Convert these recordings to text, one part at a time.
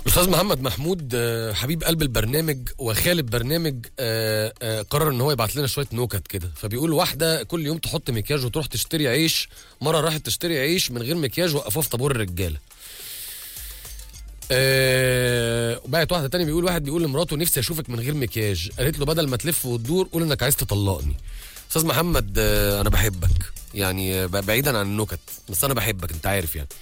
استاذ محمد محمود آه، حبيب قلب البرنامج وخالد برنامج آه، آه، قرر ان هو يبعت لنا شويه نكت كده فبيقول واحده كل يوم تحط مكياج وتروح تشتري عيش مره راحت تشتري عيش من غير مكياج وقفوها في طابور الرجاله آه وبعت واحده تانية بيقول واحد بيقول لمراته نفسي اشوفك من غير مكياج قالت له بدل ما تلف وتدور قول انك عايز تطلقني استاذ محمد آه انا بحبك يعني آه، بعيدا عن النكت بس انا بحبك انت عارف يعني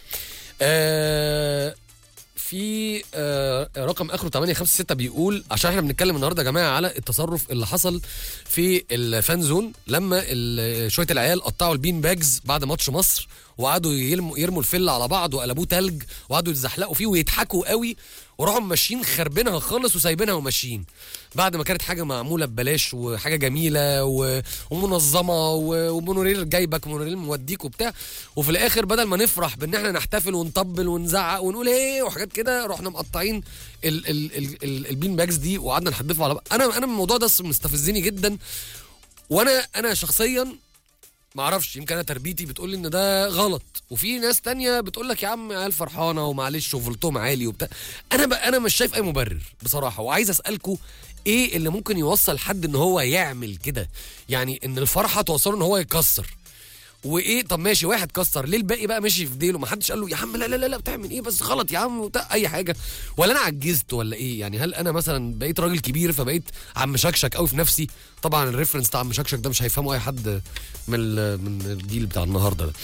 آه في آه رقم اخره 856 بيقول عشان احنا بنتكلم النهارده يا جماعه على التصرف اللي حصل في الفان زون لما ال- شويه العيال قطعوا البين باجز بعد ماتش مصر وقعدوا يرموا يرموا الفل على بعض وقلبوه تلج وقعدوا يتزحلقوا فيه ويضحكوا قوي وراحوا ماشيين خربينها خالص وسايبينها وماشيين بعد ما كانت حاجه معموله ببلاش وحاجه جميله و... ومنظمه و... ومونوريل جايبك ومونوريل موديك وبتاع وفي الاخر بدل ما نفرح بان احنا نحتفل ونطبل ونزعق ونقول ايه وحاجات كده رحنا مقطعين ال... ال... ال... ال... البين باجز دي وقعدنا نحدفها على بعض انا انا الموضوع ده أصلاً مستفزني جدا وانا انا شخصيا ما اعرفش يمكن انا تربيتي بتقول لي ان ده غلط وفي ناس تانية بتقول لك يا عم عيال فرحانه ومعلش وفولتهم عالي وبتاع انا ب... انا مش شايف اي مبرر بصراحه وعايز اسالكم ايه اللي ممكن يوصل حد ان هو يعمل كده يعني ان الفرحه توصله ان هو يكسر وايه طب ماشي واحد كسر ليه الباقي بقى ماشي في ديله ما حدش قال له يا عم لا لا لا لا بتعمل ايه بس غلط يا عم وبتاع اي حاجه ولا انا عجزت ولا ايه يعني هل انا مثلا بقيت راجل كبير فبقيت عم شكشك قوي في نفسي طبعا الريفرنس بتاع عم شكشك ده مش هيفهمه اي حد من ال- من الجيل بتاع النهارده ده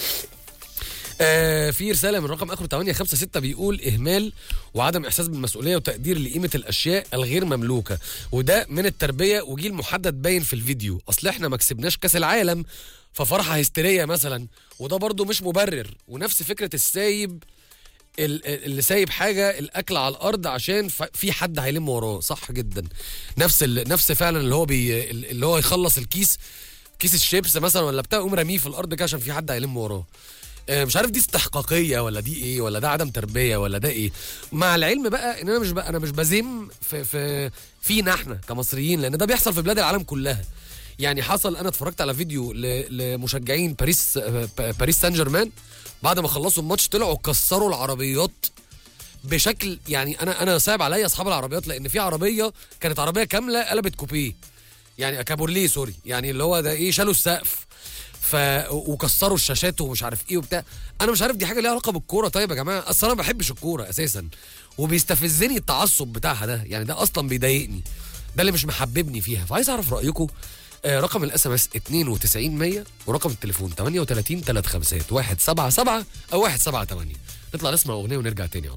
آه في رساله من رقم اخره 856 بيقول اهمال وعدم احساس بالمسؤوليه وتقدير لقيمه الاشياء الغير مملوكه وده من التربيه وجيل محدد باين في الفيديو اصل احنا ما كسبناش كاس العالم ففرحه هستيريه مثلا وده برضو مش مبرر ونفس فكره السايب ال- اللي سايب حاجه الاكل على الارض عشان ف- في حد هيلم وراه صح جدا نفس ال... نفس فعلا اللي هو بي... اللي هو يخلص الكيس كيس الشيبس مثلا ولا بتاع يقوم راميه في الارض كده عشان في حد هيلم وراه آه، مش عارف دي استحقاقيه ولا دي ايه ولا ده عدم تربيه ولا ده ايه مع العلم بقى ان انا مش بقى انا مش بذم في في فينا احنا كمصريين لان ده بيحصل في بلاد العالم كلها يعني حصل انا اتفرجت على فيديو ل- لمشجعين باريس آه، ب- باريس سان جيرمان بعد ما خلصوا الماتش طلعوا كسروا العربيات بشكل يعني انا انا صعب عليا اصحاب العربيات لان في عربيه كانت عربيه كامله قلبت كوبيه يعني كابورليه سوري يعني اللي هو ده ايه شالوا السقف ف وكسروا الشاشات ومش عارف ايه وبتاع انا مش عارف دي حاجه ليها علاقه بالكوره طيب يا جماعه اصل انا ما بحبش الكوره اساسا وبيستفزني التعصب بتاعها ده يعني ده اصلا بيضايقني ده اللي مش محببني فيها فعايز اعرف رايكم آه رقم الاس ام اس 92100 ورقم التليفون 38 35 177 او 178 نطلع نسمع اغنيه ونرجع تاني على